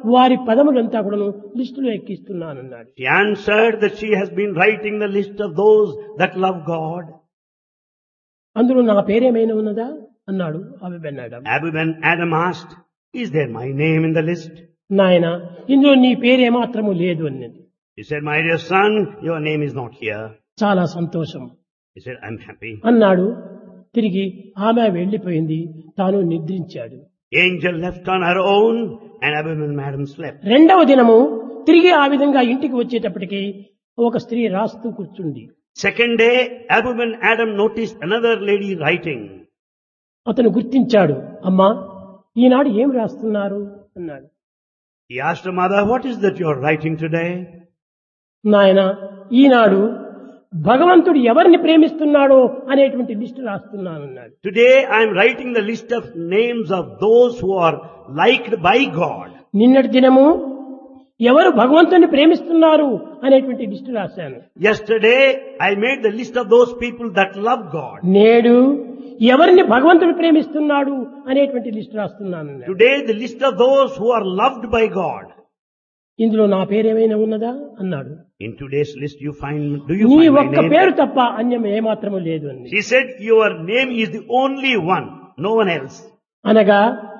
వారి పదములంతా కూడాను లిస్టులో ఎక్కిస్తున్నానన్నాడు She answered that she has been writing the list of those that love God. అందులో నా పేరేమైనా ఉన్నదా అన్నాడు అభిబెన్నాడు Abu Ben Adam asked, Is there my name in the list? నాయన ఇందులో నీ పేరేమాత్రము లేదు అన్నది He said, My dear son, your name is not here. చాలా సంతోషం He said, I'm happy. అన్నాడు తిరిగి ఆమె వెళ్లిపోయింది తాను నిద్రించాడు Angel left on her own and Abu Ben Adam slept. రెండవ దినము తిరిగి ఆ విధంగా ఇంటికి వచ్చేటప్పటికి ఒక స్త్రీ రాస్తూ కూర్చుంది Second day, Abu Ben Adam noticed another lady writing. అతను గుర్తించాడు అమ్మా ఈనాడు ఏం రాస్తున్నారు అన్నాడు He asked her mother, What is that you're writing today? నాయన ఈనాడు భగవంతుడు ఎవరిని ప్రేమిస్తున్నాడో అనేటువంటి లిస్టు రాస్తున్నానన్నాడు Today I'm writing the list of names of those who are liked by God. నిన్నటి దినము ఎవరు భగవంతుని ప్రేమిస్తున్నారు అనేటువంటి లిస్టు రాశాను Yesterday I made the list of those people that love God. నేడు ఎవరిని భగవంతుడు ప్రేమిస్తున్నాడు అనేటువంటి లిస్టు రాస్తున్నాను Today the list of those who are loved by God. ఇందులో నా పేరేమైనా ఉన్నదా అన్నాడు In today's list you find, do you నీ find my ఒక్క name? పేరు తప్ప అన్యం ఏమాత్రము లేదు అని She said, your name is the only one, no one else. అనగా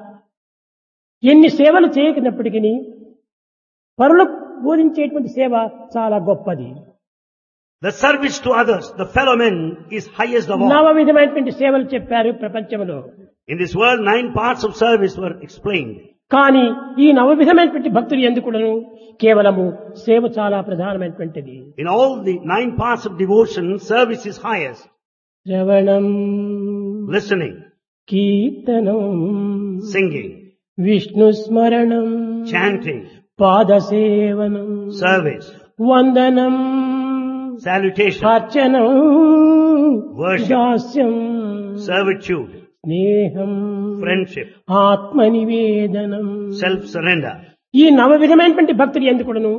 ఎన్ని సేవలు చేయకున్నప్పటికీ పరులకు బోధించేటువంటి సేవ చాలా గొప్పది The service to others, the fellow men, is highest of all. నవ విధమైనటువంటి సేవలు చెప్పారు ప్రపంచంలో In this world, nine parts of service were explained. కానీ ఈ నవ విధమైనటువంటి భక్తులు ఎందుకును కేవలము సేవ చాలా ప్రధానమైనటువంటిది In all the nine parts of devotion, service is highest. శ్రవణం Listening, కీర్తనం singing, విష్ణు స్మరణం chanting, పాదసేవనం service, వందనం salutation, అర్చనం Worship. దాస్యం servitude, స్నేహం friendship, ఆత్మనివేదనం self-surrender. ఈ నవ విధమైనటువంటి భక్తులు ఎందుకును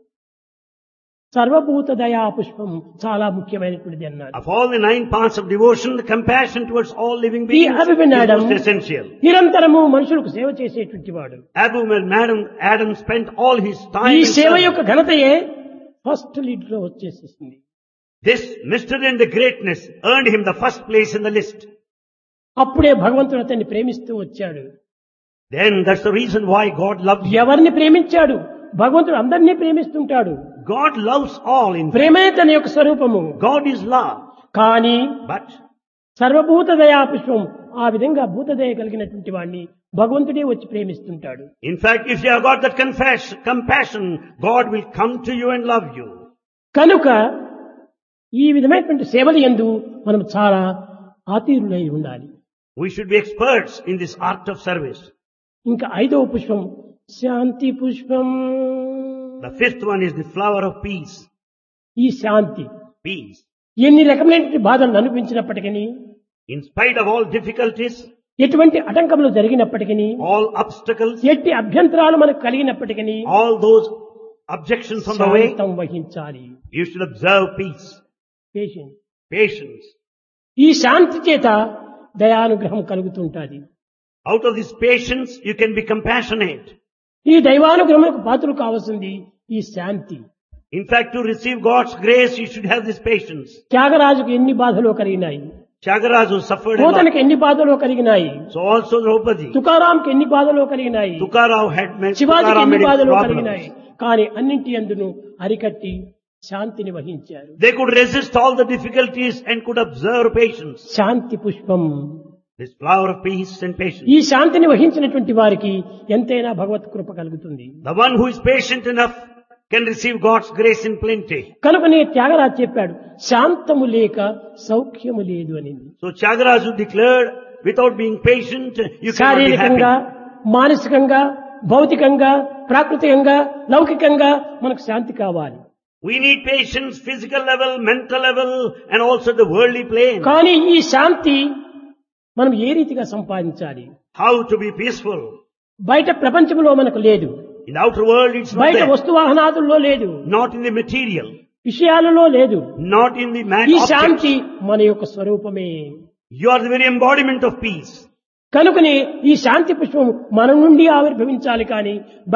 సర్వభూత దయా పుష్పం చాలా ముఖ్యమైనటువంటిది అన్నారు Of all the nine parts of devotion, the compassion towards all living ఈ beings is అభిమన్యాడం most essential. నిరంతరము మనుషులకు సేవ చేసేటువంటి వాడు Abu Madam Adam spent all his time ఈ in సేవ service. యొక్క ఘనతయే ఫస్ట్ లీడ్ లో వచ్చేసేసింది This mystery and the greatness earned him the first place in the list. అప్పుడే భగవంతుడు అతన్ని ప్రేమిస్తూ వచ్చాడు Then that's the reason why God loved him. ఎవరిని ప్రేమించాడు భగవంతుడు అందరినీ ప్రేమిస్తుంటాడు God loves all in ప్రేమే తన యొక్క స్వరూపము God is love. కానీ But సర్వభూత దయా పుష్పం ఆ విధంగా భూతదయ కలిగినటువంటి వాడిని భగవంతుడే వచ్చి ప్రేమిస్తుంటాడు in fact, if you have got that confess, compassion, God will come to you and love you. కనుక ఈ విధమైనటువంటి సేవలు ఎందు మనం చాలా ఆతీరులై ఉండాలి We should be experts in this art of service. ఇంకా ఐదవ పుష్పం శాంతి పుష్పం The fifth one is the flower of peace. ఈ శాంతి Peace. ఎన్ని రకమైనటువంటి బాధలు అనిపించినప్పటికీ In spite of all difficulties, ఎటువంటి ఆటంకములు జరిగినప్పటికీ all obstacles, ఎట్టి అభ్యంతరాలు మనకు కలిగినప్పటికీ all those objections on the way, శాంతం వహించాలి you should observe peace, patient patience. ఈ శాంతి చేత దయానుగ్రహం కలుగుతుంటాది Out of this patience, you can be compassionate. ఈ దైవానుగ్రహములకు పాత్రలు కావాల్సింది ఈ శాంతి In fact, to receive God's grace, you should have this patience. త్యాగరాజుకు ఎన్ని బాధలు కలిగినాయి Chagaraju suffered a lot. పోతనకు ఎన్ని బాధలు కలిగినాయి So also Draupadi. తుకారాంకి ఎన్ని బాధలు కలిగినాయి Tukarao had met, శివాజీకి Tukaram ఎన్ని had బాధలు problems. కలిగినాయి కానీ అన్నింటి అందును అరికట్టి శాంతిని వహించారు They could resist all the difficulties and could observe patience. శాంతి పుష్పం This flower of peace and patience. ఈ శాంతిని వహించినటువంటి వారికి ఎంతైనా భగవత్ కృప కలుగుతుంది The one who is patient enough can receive God's grace in plenty. కనుక నీ త్యాగరాజ్ చెప్పాడు శాంతము లేక సౌఖ్యము లేదు అని So Chagaraju declared, without being patient, you cannot be శారీరకంగా happy. మానసికంగా భౌతికంగా ప్రాకృతికంగా లౌకికంగా మనకు శాంతి కావాలి We need patience, physical level, mental level, and also the worldly plane. కానీ ఈ శాంతి మనం ఏ రీతిగా సంపాదించాలి How to be peaceful. బయట ప్రపంచంలో మనకు లేదు In the outer world, it's not బయట there. వస్తు వాహనాదుల్లో లేదు Not in the material. విషయాలలో లేదు Not in the man ఈ objects. శాంతి మన యొక్క స్వరూపమే You are the very embodiment of peace. కనుకనే ఈ శాంతి పుష్పం మన నుండి ఆవిర్భవించాలి కానీ